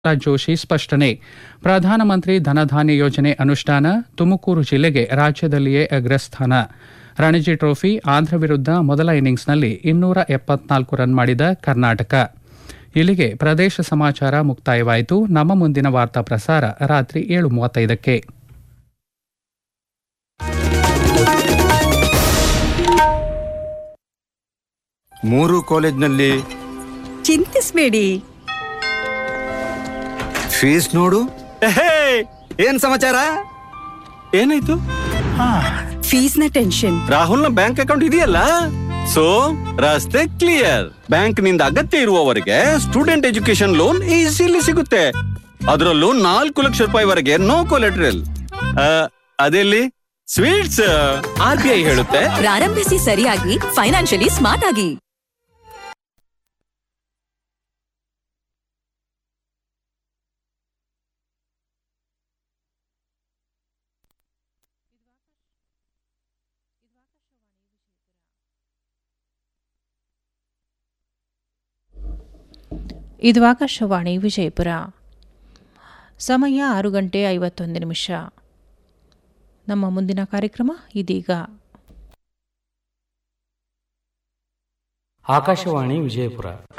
ಪ್ರಹ್ಲಾದ್ ಜೋಶಿ ಸ್ಪಷ್ಟನೆ ಪ್ರಧಾನಮಂತ್ರಿ ಧನಧಾನ್ಯ ಯೋಜನೆ ಅನುಷ್ಠಾನ ತುಮಕೂರು ಜಿಲ್ಲೆಗೆ ರಾಜ್ಯದಲ್ಲಿಯೇ ಅಗ್ರಸ್ಥಾನ ರಣಜಿ ಟ್ರೋಫಿ ಆಂಧ್ರ ವಿರುದ್ಧ ಮೊದಲ ಇನ್ನಿಂಗ್ಸ್ನಲ್ಲಿ ಇನ್ನೂರ ಎಪ್ಪತ್ನಾಲ್ಕು ರನ್ ಮಾಡಿದ ಕರ್ನಾಟಕ ಇಲ್ಲಿಗೆ ಪ್ರದೇಶ ಸಮಾಚಾರ ಮುಕ್ತಾಯವಾಯಿತು ನಮ್ಮ ಮುಂದಿನ ವಾರ್ತಾ ಪ್ರಸಾರ ರಾತ್ರಿ ಏಳು ಮೂವತ್ತೈದಕ್ಕೆ ಮೂರು ಕಾಲೇಜ್ನಲ್ಲಿ ಚಿಂತಿಸ್ಬೇಡಿ ಫೀಸ್ ನೋಡು ಎಹೇ, ಏನ್ ಸಮಾಚಾರ ಏನಾಯ್ತು ಫೀಸ್ನ ಟೆನ್ಷನ್ ರಾಹುಲ್ನ ಬ್ಯಾಂಕ್ ಅಕೌಂಟ್ ಇದೆಯಲ್ಲ ಸೊ ರಸ್ತೆ ಕ್ಲಿಯರ್ ಬ್ಯಾಂಕ್ ನಿಂದ ಅಗತ್ಯ ಇರುವವರೆಗೆ ಸ್ಟೂಡೆಂಟ್ ಎಜುಕೇಶನ್ ಲೋನ್ ಈಸಿಲಿ ಸಿಗುತ್ತೆ ಅದರಲ್ಲೂ ನಾಲ್ಕು ಲಕ್ಷ ರೂಪಾಯಿವರೆಗೆ ನೋ ಕೊಲೆಟ್ರಲ್ ಅದೆಲ್ಲಿ ಸ್ವೀಟ್ಸ್ ಆರ್ ಬಿ ಐ ಹೇಳುತ್ತೆ ಪ್ರಾರಂಭಿಸಿ ಸರಿಯಾಗಿ ಫೈನಾನ್ಷಿಯಲಿ ಸ್ಮಾರ್ಟ್ ಆಗಿ ಇದು ಆಕಾಶವಾಣಿ ವಿಜಯಪುರ ಸಮಯ ಆರು ಗಂಟೆ ಐವತ್ತೊಂದು ನಿಮಿಷ ನಮ್ಮ ಮುಂದಿನ ಕಾರ್ಯಕ್ರಮ ಇದೀಗ ಆಕಾಶವಾಣಿ ವಿಜಯಪುರ